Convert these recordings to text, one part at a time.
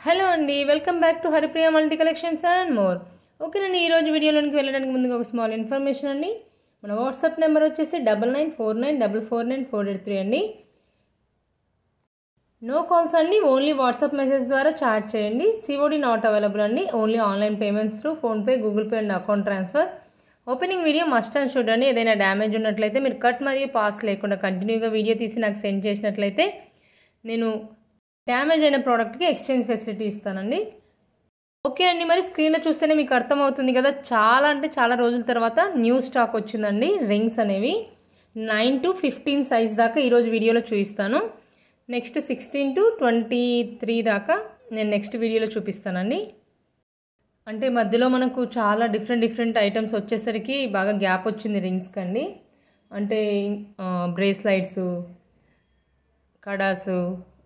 hello అండి welcome back to Haripriya multi collections and more ఓకేనండి ఈరోజు వీడియోలోనికి వెళ్ళడానికి ముందుగా ఒక స్మాల్ ఇన్ఫర్మేషన్ అండి మన వాట్సాప్ నెంబర్ వచ్చేసి double nine four nine double four nine four eight three అండి నో కాల్స్ అండి ఓన్లీ వాట్సాప్ మెసేజ్ ద్వారా చాట్ చేయండి సిఓడి నాట్ అవైలబుల్ అండి only online payments through PhonePe Google Pay and account transfer opening video must and should అండి ఏదైనా damage ఉన్నట్లయితే మీరు cut మరియు పాస్ లేకుండా కంటిన్యూగా వీడియో తీసి నాకు సెండ్ చేసినట్లయితే నేను డ్యామేజ్ అయిన ప్రోడక్ట్కి ఎక్స్చేంజ్ ఫెసిలిటీ ఇస్తానండి ఓకే అండి మరి స్క్రీన్లో చూస్తేనే మీకు అర్థమవుతుంది కదా చాలా అంటే చాలా రోజుల తర్వాత న్యూ స్టాక్ వచ్చిందండి రింగ్స్ అనేవి నైన్ టు ఫిఫ్టీన్ సైజ్ దాకా ఈరోజు వీడియోలో చూపిస్తాను next sixteen to twenty three దాకా నేను నెక్స్ట్ వీడియోలో చూపిస్తానండి అంటే మధ్యలో మనకు చాలా డిఫరెంట్ డిఫరెంట్ ఐటమ్స్ వచ్చేసరికి బాగా గ్యాప్ వచ్చింది రింగ్స్కి అండి అంటే బ్రేస్లైట్స్ కడాసు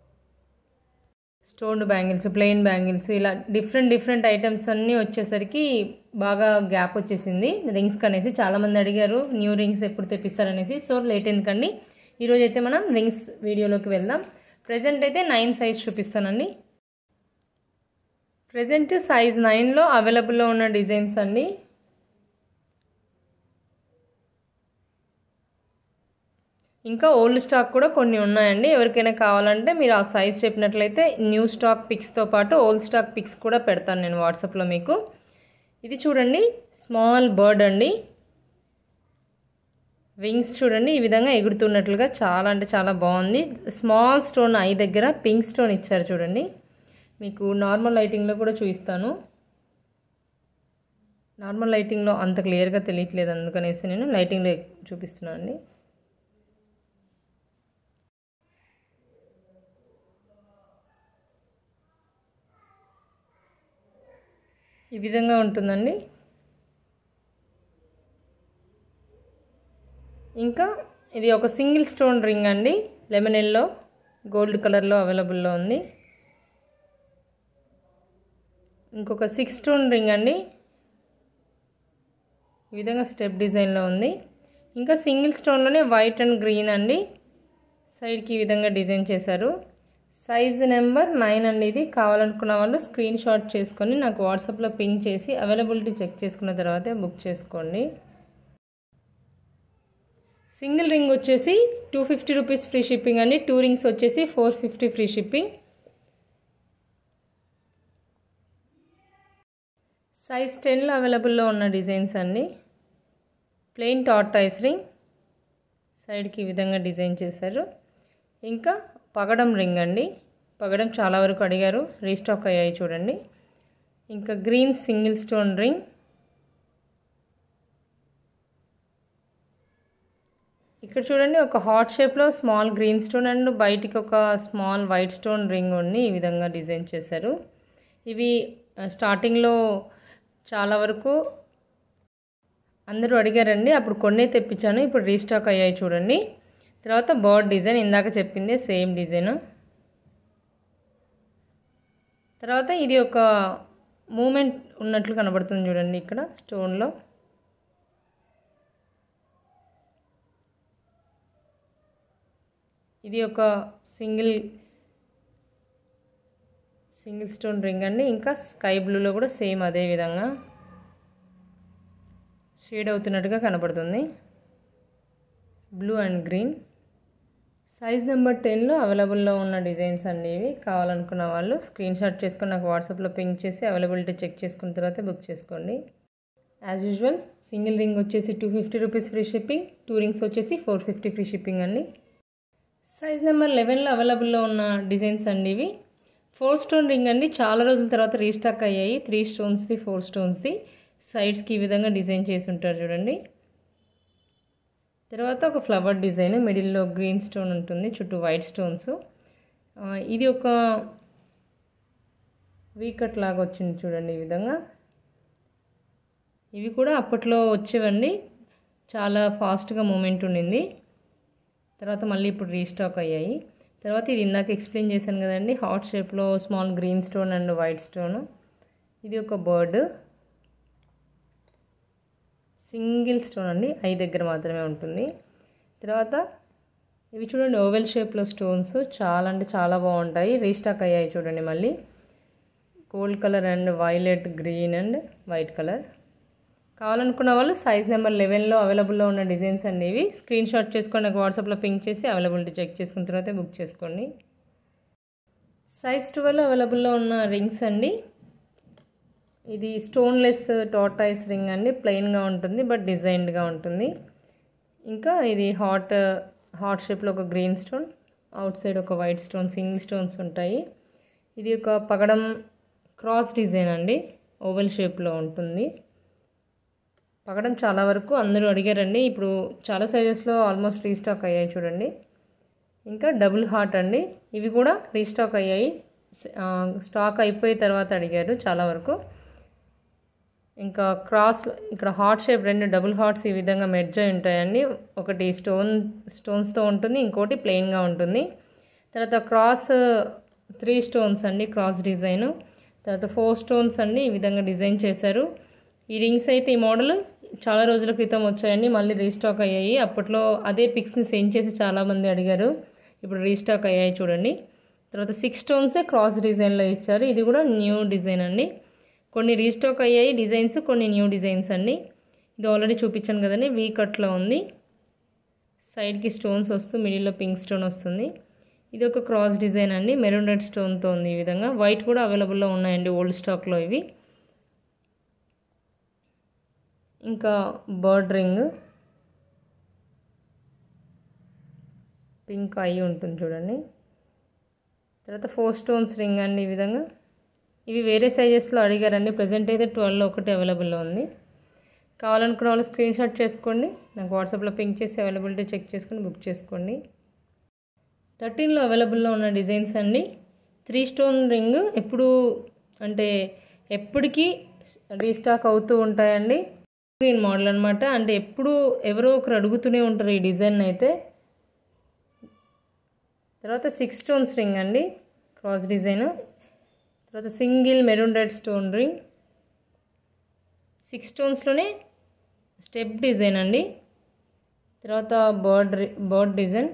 స్టోన్ బ్యాంగిల్స్ ప్లెయిన్ బ్యాంగిల్స్ ఇలా డిఫరెంట్ డిఫరెంట్ ఐటమ్స్ అన్నీ వచ్చేసరికి బాగా గ్యాప్ వచ్చేసింది రింగ్స్కి అనేసి చాలామంది అడిగారు న్యూ రింగ్స్ ఎప్పుడు తెప్పిస్తారనేసి సో లేట్ ఎందుకండి ఈరోజు అయితే మనం రింగ్స్ వీడియోలోకి వెళ్దాం ప్రజెంట్ అయితే నైన్ సైజ్ చూపిస్తానండి ప్రజెంట్ సైజ్ నైన్లో అవైలబుల్లో ఉన్న డిజైన్స్ అండి ఇంకా ఓల్డ్ స్టాక్ కూడా కొన్ని ఉన్నాయండి ఎవరికైనా కావాలంటే మీరు ఆ సైజ్ చెప్పినట్లయితే న్యూ స్టాక్ పిక్స్తో పాటు ఓల్డ్ స్టాక్ పిక్స్ కూడా పెడతాను నేను వాట్సాప్లో మీకు ఇది చూడండి స్మాల్ బర్డ్ అండి వింగ్స్ చూడండి ఈ విధంగా ఎగురుతున్నట్లుగా చాలా అంటే చాలా బాగుంది స్మాల్ స్టోన్ ఐ దగ్గర పింక్ స్టోన్ ఇచ్చారు చూడండి మీకు నార్మల్ లైటింగ్లో కూడా చూపిస్తాను నార్మల్ లైటింగ్లో అంత క్లియర్గా తెలియట్లేదు అందుకనేసి నేను లైటింగ్లో చూపిస్తున్నాను అండి ఈ విధంగా ఉంటుందండి ఇంకా ఇది ఒక సింగిల్ స్టోన్ రింగ్ అండి లెమన్ ఎల్లో గోల్డ్ కలర్లో అవైలబుల్లో ఉంది ఇంకొక సిక్స్ స్టోన్ రింగ్ అండి ఈ విధంగా స్టెప్ డిజైన్లో ఉంది ఇంకా సింగిల్ స్టోన్లోనే వైట్ అండ్ గ్రీన్ అండి సైడ్కి ఈ విధంగా డిజైన్ చేశారు సైజ్ నెంబర్ నైన్ అండి ఇది కావాలనుకున్న వాళ్ళు స్క్రీన్ షాట్ చేసుకొని నాకు వాట్సాప్లో పింక్ చేసి అవైలబిలిటీ చెక్ చేసుకున్న తర్వాతే బుక్ చేసుకోండి సింగిల్ రింగ్ వచ్చేసి two fifty rupees free shipping అండి టూ రింగ్స్ వచ్చేసి four fifty free shipping size టెన్లో అవైలబుల్లో ఉన్న డిజైన్స్ అండి ప్లెయిన్ టార్టైస్ రింగ్ సైడ్కి ఈ విధంగా డిజైన్ చేశారు ఇంకా పగడం రింగ్ అండి పగడం చాలా వరకు అడిగారు రీస్టాక్ అయ్యాయి చూడండి ఇంకా గ్రీన్ సింగిల్ స్టోన్ రింగ్ ఇక్కడ చూడండి ఒక హార్ట్ షేప్లో స్మాల్ గ్రీన్ స్టోన్ అండ్ బయటికి ఒక స్మాల్ వైట్ స్టోన్ రింగ్ ఉంది ఈ విధంగా డిజైన్ చేశారు ఇవి స్టార్టింగ్లో చాలా వరకు అందరూ అడిగారండి అప్పుడు కొన్ని తెప్పించాను ఇప్పుడు రీస్టాక్ అయ్యాయి చూడండి తర్వాత బర్డ్ డిజైన్ ఇందాక చెప్పింది సేమ్ డిజైన్ తర్వాత ఇది ఒక మూమెంట్ ఉన్నట్లు కనబడుతుంది చూడండి ఇక్కడ స్టోన్లో ఇది ఒక సింగిల్ సింగిల్ స్టోన్ రింగ్ అండి ఇంకా స్కై బ్లూలో కూడా సేమ్ అదే విధంగా షేడ్ అవుతున్నట్టుగా కనబడుతుంది blue and green size number టెన్లో అవైలబుల్లో ఉన్న డిజైన్స్ అండి ఇవి కావాలనుకున్న వాళ్ళు స్క్రీన్ షాట్ చేసుకొని నాకు వాట్సాప్లో పింక్ చేసి అవైలబిలిటీ చెక్ చేసుకున్న తర్వాత బుక్ చేసుకోండి యాజ్ యూజువల్ సింగిల్ రింగ్ వచ్చేసి two fifty rupees free shipping two rings వచ్చేసి ఫోర్ ఫిఫ్టీ ఫ్రీ షిప్పింగ్ అండి సైజ్ నెంబర్ లెవెన్లో అవైలబుల్లో ఉన్న డిజైన్స్ అండి ఇవి ఫోర్ స్టోన్ రింగ్ అండి చాలా రోజుల తర్వాత రీస్టాక్ అయ్యాయి త్రీ స్టోన్స్ది ఫోర్ స్టోన్స్ది సైడ్స్కి ఈ విధంగా డిజైన్ చేసి ఉంటారు చూడండి తర్వాత ఒక ఫ్లవర్ డిజైన్ మిడిల్లో గ్రీన్ స్టోన్ ఉంటుంది చుట్టూ వైట్ స్టోన్స్ ఇది ఒక వీకట్ లాగా వచ్చింది చూడండి ఈ విధంగా ఇవి కూడా అప్పట్లో వచ్చేవండి చాలా ఫాస్ట్గా మూమెంట్ ఉండింది తర్వాత మళ్ళీ ఇప్పుడు రీస్టాక్ అయ్యాయి తర్వాత ఇది ఇందాక ఎక్స్ప్లెయిన్ చేశాను కదండి హార్ట్ షేప్లో small green stone and white stone ఇది ఒక బర్డ్ సింగిల్ స్టోన్ అండి ఐ దగ్గర మాత్రమే ఉంటుంది తర్వాత ఇవి చూడండి ఓవెల్ షేప్లో స్టోన్స్ చాలా అంటే చాలా బాగుంటాయి రీస్టాక్ అయ్యాయి చూడండి మళ్ళీ gold colour and violet green and white colour కావాలనుకున్న వాళ్ళు సైజ్ నెంబర్ లెవెన్లో అవైలబుల్లో ఉన్న డిజైన్స్ అనేవి స్క్రీన్ షాట్ చేసుకొని నాకు వాట్సాప్లో పింక్ చేసి అవైలబిలిటీ చెక్ చేసుకున్న తర్వాత బుక్ చేసుకోండి సైజ్ ట్వెల్వ్ అవైలబుల్లో ఉన్న రింగ్స్ అండి ఇది స్టోన్లెస్ టాటాయిస్ రింగ్ అండి ప్లెయిన్గా ఉంటుంది బట్ డిజైన్డ్గా ఉంటుంది ఇంకా ఇది హాట్ హాట్ షేప్లో ఒక గ్రీన్ స్టోన్ అవుట్ సైడ్ ఒక వైట్ స్టోన్ సింగిల్ స్టోన్స్ ఉంటాయి ఇది ఒక పగడం క్రాస్ డిజైన్ అండి ఓవెల్ షేప్లో ఉంటుంది పగడం చాలా వరకు అందరూ అడిగారండి ఇప్పుడు చాలా సైజెస్లో ఆల్మోస్ట్ రీస్టాక్ అయ్యాయి చూడండి ఇంకా డబుల్ హార్ట్ అండి ఇవి కూడా రీస్టాక్ అయ్యాయి స్టాక్ అయిపోయిన తర్వాత అడిగారు చాలా వరకు ఇంకా క్రాస్ ఇక్కడ హార్ట్ షేప్ రెండు డబుల్ హార్ట్స్ ఈ విధంగా మెర్జ్ అయి ఉంటాయండి ఒకటి స్టోన్ స్టోన్స్తో ఉంటుంది ఇంకోటి ప్లెయిన్గా ఉంటుంది తర్వాత క్రాస్ త్రీ స్టోన్స్ అండి క్రాస్ డిజైన్ తర్వాత ఫోర్ స్టోన్స్ అండి ఈ విధంగా డిజైన్ చేశారు ఈ రింగ్స్ అయితే ఈ మోడల్ చాలా రోజుల క్రితం వచ్చాయండి మళ్ళీ రీస్టాక్ అయ్యాయి అప్పట్లో అదే పిక్స్ని సెండ్ చేసి చాలామంది అడిగారు ఇప్పుడు రీస్టాక్ అయ్యాయి చూడండి తర్వాత సిక్స్ స్టోన్సే క్రాస్ డిజైన్లో ఇచ్చారు ఇది కూడా న్యూ డిజైన్ అండి కొన్ని రీస్టాక్ అయ్యాయి డిజైన్స్ కొన్ని న్యూ డిజైన్స్ అండి ఇది ఆల్రెడీ చూపించాను కదండి వీ కట్లో ఉంది సైడ్కి స్టోన్స్ వస్తూ మిడిల్లో పింక్ స్టోన్ వస్తుంది ఇది ఒక క్రాస్ డిజైన్ అండి మెరూన్ రెడ్ స్టోన్తో ఉంది ఈ విధంగా వైట్ కూడా అవైలబుల్లో ఉన్నాయండి ఓల్డ్ స్టాక్లో ఇవి ఇంకా బర్డ్ రింగ్ పింక్ అయి ఉంటుంది చూడండి తర్వాత ఫోర్ స్టోన్స్ రింగ్ అండి ఈ విధంగా ఇవి వేరే సైజెస్లో అడిగారండి ప్రజెంట్ అయితే ట్వెల్వ్లో ఒకటి అవైలబుల్లో ఉంది కావాలనుకున్న వాళ్ళు స్క్రీన్ షాట్ చేసుకోండి నాకు వాట్సాప్లో పింక్ చేసి అవైలబిలిటీ చెక్ చేసుకొని బుక్ చేసుకోండి థర్టీన్లో అవైలబుల్లో ఉన్న డిజైన్స్ అండి త్రీ స్టోన్ రింగ్ ఎప్పుడు అంటే ఎప్పటికీ రీస్టాక్ అవుతూ ఉంటాయండి గ్రీన్ మోడల్ అనమాట అంటే ఎప్పుడు ఎవరో ఒకరు అడుగుతూనే ఉంటారు ఈ డిజైన్ అయితే తర్వాత సిక్స్ స్టోన్స్ రింగ్ అండి క్రాస్ డిజైన్ తర్వాత single maroon red stone ring six స్టోన్స్లోనే స్టెప్ డిజైన్ అండి తర్వాత బర్డ్ బర్డ్ డిజైన్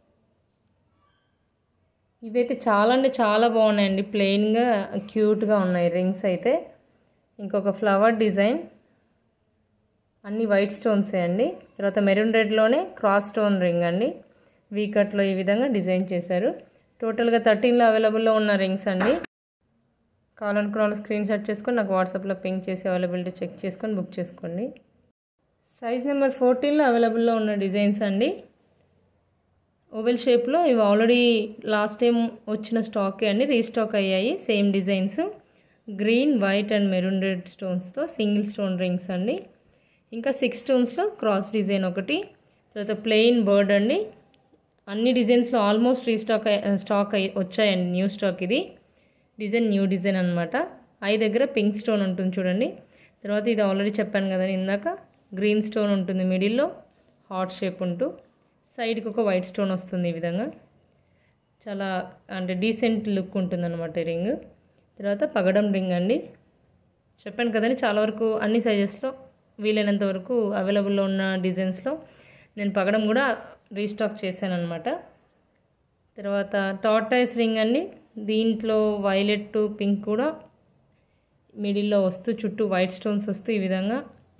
ఇవైతే చాలా అంటే చాలా బాగున్నాయండి ప్లెయిన్గా క్యూట్గా ఉన్నాయి రింగ్స్ అయితే ఇంకొక ఫ్లవర్ డిజైన్ అన్ని వైట్ స్టోన్సే అండి తర్వాత మెరూన్ రెడ్లోనే క్రాస్ స్టోన్ రింగ్ అండి వీకట్లో ఈ విధంగా డిజైన్ చేశారు టోటల్గా థర్టీన్లో అవైలబుల్లో ఉన్న రింగ్స్ అండి కావాలనుకున్న వాళ్ళు స్క్రీన్ షాట్ చేసుకొని నాకు వాట్సాప్లో పింక్ చేసి అవైలబిలిటీ చెక్ చేసుకొని బుక్ చేసుకోండి సైజ్ నెంబర్ ఫోర్టీన్లో అవైలబుల్లో ఉన్న డిజైన్స్ అండి ఓవెల్ షేప్లో ఇవి ఆల్రెడీ లాస్ట్ టైం వచ్చిన స్టాకే అండి రీస్టాక్ అయ్యాయి same designs green white and maroon red స్టోన్స్తో సింగిల్ స్టోన్ రింగ్స్ అండి ఇంకా సిక్స్ స్టోన్స్లో క్రాస్ డిజైన్ ఒకటి తర్వాత ప్లెయిన్ బర్డ్ అండి అన్ని డిజైన్స్లో ఆల్మోస్ట్ రీస్టాక్ స్టాక్ అయి వచ్చాయండి న్యూ స్టాక్ ఇది డిజైన్ న్యూ డిజైన్ అనమాట ఐ దగ్గర పింక్ స్టోన్ ఉంటుంది చూడండి తర్వాత ఇది ఆల్రెడీ చెప్పాను కదండి ఇందాక గ్రీన్ స్టోన్ ఉంటుంది మిడిల్లో హార్ట్ షేప్ ఉంటూ సైడ్కి ఒక వైట్ స్టోన్ వస్తుంది ఈ విధంగా చాలా అంటే డీసెంట్ లుక్ ఉంటుంది అనమాట రింగ్ తర్వాత పగడం రింగ్ అండి చెప్పాను కదండి చాలా వరకు అన్ని సైజెస్లో వీలైనంత వరకు అవైలబుల్లో ఉన్న డిజైన్స్లో నేను పగడం కూడా రీస్టాక్ చేశాను అనమాట తర్వాత టార్టైస్ రింగ్ అండి దీంట్లో వైలెట్ పింక్ కూడా మిడిల్లో వస్తూ చుట్టూ వైట్ స్టోన్స్ వస్తూ ఈ విధంగా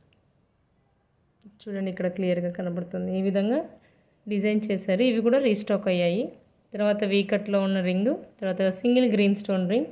చూడండి ఇక్కడ క్లియర్గా కనబడుతుంది ఈ విధంగా డిజైన్ చేశారు ఇవి కూడా రీస్టాక్ అయ్యాయి తర్వాత వీకట్లో ఉన్న రింగ్ తర్వాత single green stone ring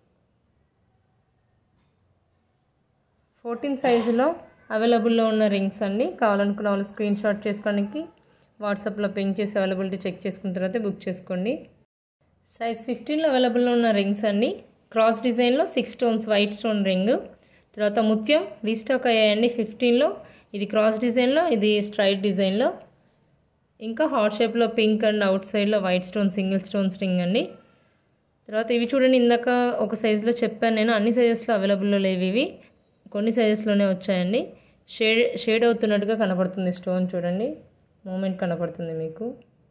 fourteen సైజులో అవైలబుల్లో ఉన్న రింగ్స్ అండి కావాలనుకున్న వాళ్ళు స్క్రీన్ షాట్ చేసుకోవడానికి వాట్సాప్లో పింక్ చేసి అవైలబిలిటీ చెక్ చేసుకున్న తర్వాత బుక్ చేసుకోండి సైజ్ ఫిఫ్టీన్లో అవైలబుల్లో ఉన్న రింగ్స్ అండి క్రాస్ డిజైన్లో six stones white stone ring తర్వాత ముత్యం రీస్టాక్ అయ్యాయండి ఫిఫ్టీన్లో ఇది క్రాస్ డిజైన్లో ఇది స్ట్రైట్ డిజైన్లో ఇంకా హార్ట్ షేప్లో పింక్ అండ్ అవుట్ సైడ్లో white stone single stones ring అండి తర్వాత ఇవి చూడండి ఇందాక ఒక సైజులో చెప్పాను నేను అన్ని సైజెస్లో అవైలబుల్లో లేవు ఇవి కొన్ని సైజెస్లోనే వచ్చాయండి షేడ్ షేడ్ అవుతున్నట్టుగా కనపడుతుంది స్టోన్ చూడండి మూమెంట్ కనపడుతుంది మీకు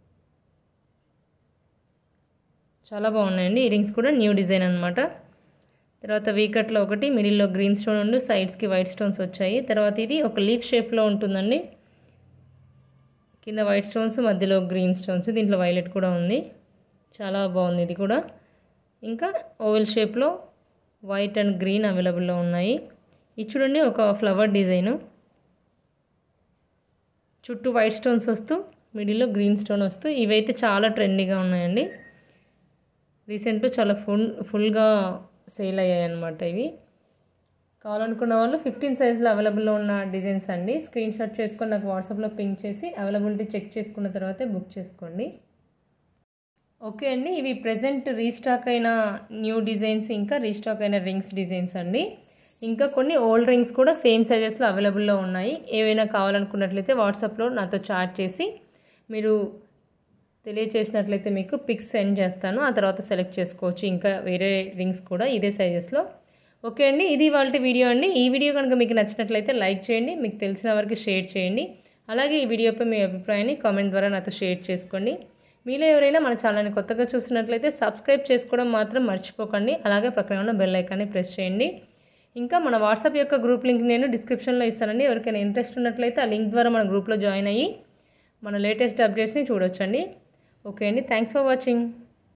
చాలా బాగున్నాయండి ఈ రింగ్స్ కూడా న్యూ డిజైన్ అనమాట తర్వాత వీకట్లో ఒకటి మిడిల్లో గ్రీన్ స్టోన్ ఉండి సైడ్స్కి వైట్ స్టోన్స్ వచ్చాయి తర్వాత ఇది ఒక లీఫ్ షేప్లో ఉంటుందండి కింద వైట్ స్టోన్స్ మధ్యలో గ్రీన్ స్టోన్స్ దీంట్లో వైలెట్ కూడా ఉంది చాలా బాగుంది ఇది కూడా ఇంకా ఓవెల్ షేప్లో వైట్ అండ్ గ్రీన్ అవైలబుల్లో ఉన్నాయి ఇది చూడండి ఒక ఫ్లవర్ డిజైను చుట్టూ వైట్ స్టోన్స్ వస్తూ మిడిల్లో గ్రీన్ స్టోన్ వస్తూ ఇవైతే చాలా ట్రెండీగా ఉన్నాయండి రీసెంట్గా చాలా ఫుల్ ఫుల్గా సేల్ అయ్యాయి అన్నమాట ఇవి కావాలనుకున్న వాళ్ళు ఫిఫ్టీన్ సైజ్లో అవైలబుల్లో ఉన్న డిజైన్స్ అండి స్క్రీన్ షాట్ చేసుకొని నాకు వాట్సాప్లో పింక్ చేసి అవైలబిలిటీ చెక్ చేసుకున్న తర్వాతే బుక్ చేసుకోండి ఓకే అండి ఇవి ప్రజెంట్ రీస్టాక్ అయిన న్యూ డిజైన్స్ ఇంకా రీస్టాక్ అయిన రింగ్స్ డిజైన్స్ అండి ఇంకా కొన్ని ఓల్డ్ రింగ్స్ కూడా సేమ్ సైజెస్లో అవైలబుల్లో ఉన్నాయి ఏవైనా కావాలనుకున్నట్లయితే వాట్సాప్లో నాతో చాట్ చేసి మీరు తెలియచేసినట్లయితే మీకు పిక్స్ సెండ్ చేస్తాను ఆ తర్వాత సెలెక్ట్ చేసుకోవచ్చు ఇంకా వేరే రింగ్స్ కూడా ఇదే సైజెస్లో ఓకే అండి ఇది వాళ్ళ వీడియో అండి ఈ వీడియో కనుక మీకు నచ్చినట్లయితే లైక్ చేయండి మీకు తెలిసిన వారికి షేర్ చేయండి అలాగే ఈ వీడియోపై మీ అభిప్రాయాన్ని కామెంట్ ద్వారా నాతో షేర్ చేసుకోండి మీలో ఎవరైనా మన ఛానల్ని కొత్తగా చూసినట్లయితే సబ్స్క్రైబ్ చేసుకోవడం మాత్రం మర్చిపోకండి అలాగే పక్కన ఉన్న బెల్ ఐకాన్ని ప్రెస్ చేయండి ఇంకా మన వాట్సాప్ యొక్క గ్రూప్ లింక్ నేను డిస్క్రిప్షన్లో ఇస్తానండి ఎవరికైనా ఇంట్రెస్ట్ ఉన్నట్లయితే ఆ లింక్ ద్వారా మన గ్రూప్లో జాయిన్ అయ్యి మన లేటెస్ట్ అప్డేట్స్ని చూడొచ్చండి ఓకే అండి థ్యాంక్స్ ఫర్ వాచింగ్